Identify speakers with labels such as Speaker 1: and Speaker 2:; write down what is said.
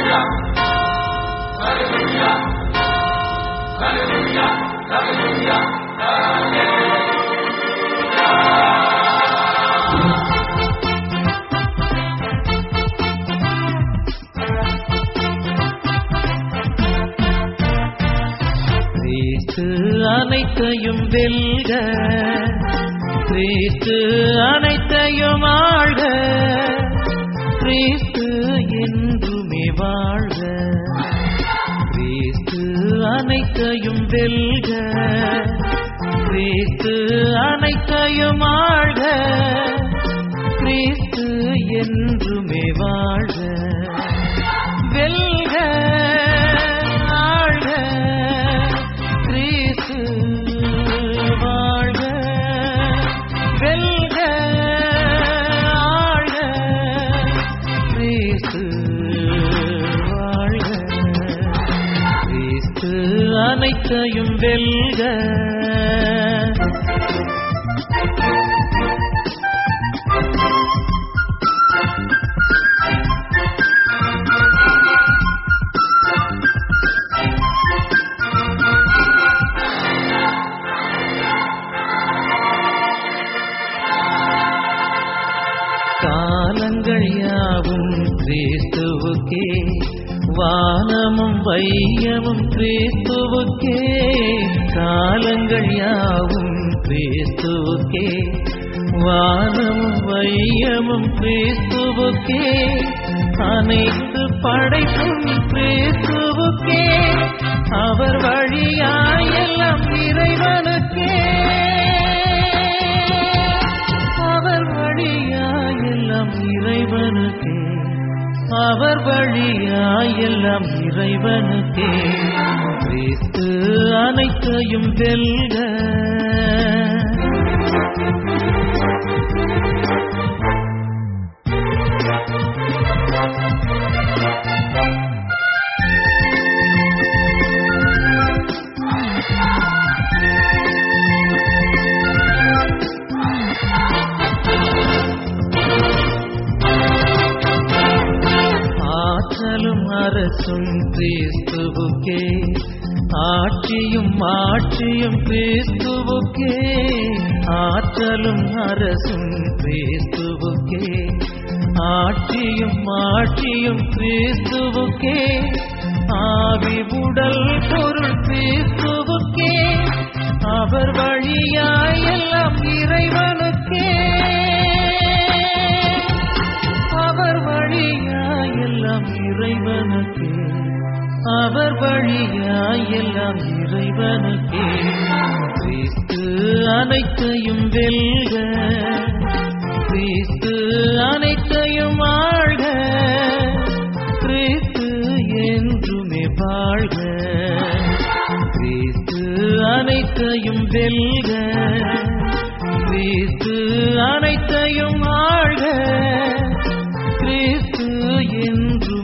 Speaker 1: கிறிஸ்து அனைத்தையும் வெல்க கிறிஸ்து அனைத்தையும் ஆழ்க கிறிஸ்து என்றுமே வாழ்க கிறிஸ்து அனைத்தையும் வெல்க கிறிஸ்து அனைத்தையும் ஆழ்க கிறிஸ்து என்றுமே வாழ்க வெல்க ஆழ்க கிறிஸ்து வாழ்க வெல்க ஆழ்க கிறிஸ்து வாழ்க கிறிஸ்து அனைத்தையும் வெல்க காலங்கள் யாவும் கிறிஸ்துவுக்கே வானமும் வையமும் கிறிஸ்துவுக்கே காலங்கள் யாவும் கிறிஸ்துவுக்கே வானமும் வையமும் கிறிஸ்துவுக்கே அனைத்து படைப்பும் கிறிஸ்துவுக்கே அவர் வழியாயெல்லாம் இறைவனுக்கே அவர் வழியாயெல்லாம் இறைவனுக்கே அவர் வழியாயெல்லாம் இறைவனுக்கே கிறிஸ்து அனைத்தையும் வெல்க ஆற்றலும் அரசும் கிறிஸ்துவுக்கே ஆட்சியும் ஆட்சியும் கிறிஸ்துவுக்கே ஆற்றலும் அரசும் கிறிஸ்துவுக்கே ஆட்சியும் ஆட்சியும் கிறிஸ்துவுக்கே ஆவி உடல் பொருள் கிறிஸ்துவுக்கே அவர் வழியாய் எல்லாம் இறைவனுக்கே அவர் வழியாய் எல்லாம் இறைவனுக்கே அவர் வழியாய் எல்லாம் இறைவனுக்கே கிறிஸ்து அனைத்தையும் வெல்க கிறிஸ்து அனைத்தையும் ஆழ்க கிறிஸ்து என்றுமே வாழ்க கிறிஸ்து அனைத்தையும் வெல்க கிறிஸ்து அனைத்தையும் ஆழ்க கிறிஸ்து என்று